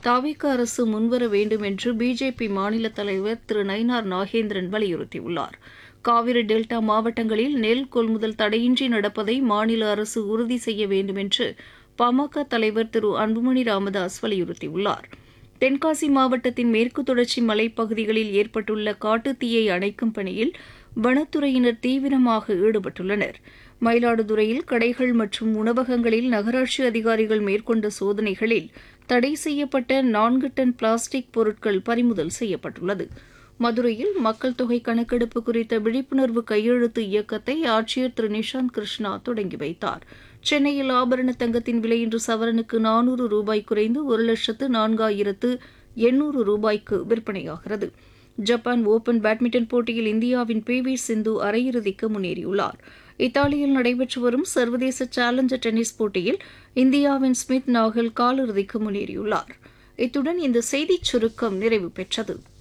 தாவிக அரசு முன்வர வேண்டும் என்று பிஜேபி மாநில தலைவர் திரு நயினார் நாகேந்திரன் வலியுறுத்தியுள்ளார் காவிரி டெல்டா மாவட்டங்களில் நெல் கொள்முதல் தடையின்றி நடப்பதை மாநில அரசு உறுதி செய்ய வேண்டும் என்று பாமக தலைவர் திரு அன்புமணி ராமதாஸ் வலியுறுத்தியுள்ளார் தென்காசி மாவட்டத்தின் மேற்கு தொடர்ச்சி மலைப்பகுதிகளில் ஏற்பட்டுள்ள காட்டுத்தீயை அணைக்கும் பணியில் வனத்துறையினர் தீவிரமாக ஈடுபட்டுள்ளனர் மயிலாடுதுறையில் கடைகள் மற்றும் உணவகங்களில் நகராட்சி அதிகாரிகள் மேற்கொண்ட சோதனைகளில் தடை செய்யப்பட்ட நான்கு டன் பிளாஸ்டிக் பொருட்கள் பறிமுதல் செய்யப்பட்டுள்ளது மதுரையில் மக்கள் தொகை கணக்கெடுப்பு குறித்த விழிப்புணர்வு கையெழுத்து இயக்கத்தை ஆட்சியர் திரு நிஷாந்த் கிருஷ்ணா தொடங்கி வைத்தார் சென்னையில் ஆபரண தங்கத்தின் விலை இன்று சவரனுக்கு நானூறு ரூபாய் குறைந்து ஒரு லட்சத்து நான்காயிரத்து எண்ணூறு ரூபாய்க்கு விற்பனையாகிறது ஜப்பான் ஓபன் பேட்மிண்டன் போட்டியில் இந்தியாவின் பி வி சிந்து அரையிறுதிக்கு முன்னேறியுள்ளார் இத்தாலியில் நடைபெற்று வரும் சர்வதேச சேலஞ்சர் டென்னிஸ் போட்டியில் இந்தியாவின் ஸ்மித் நாகல் காலிறுதிக்கு முன்னேறியுள்ளார் இத்துடன் இந்த செய்திச் சுருக்கம் நிறைவு பெற்றது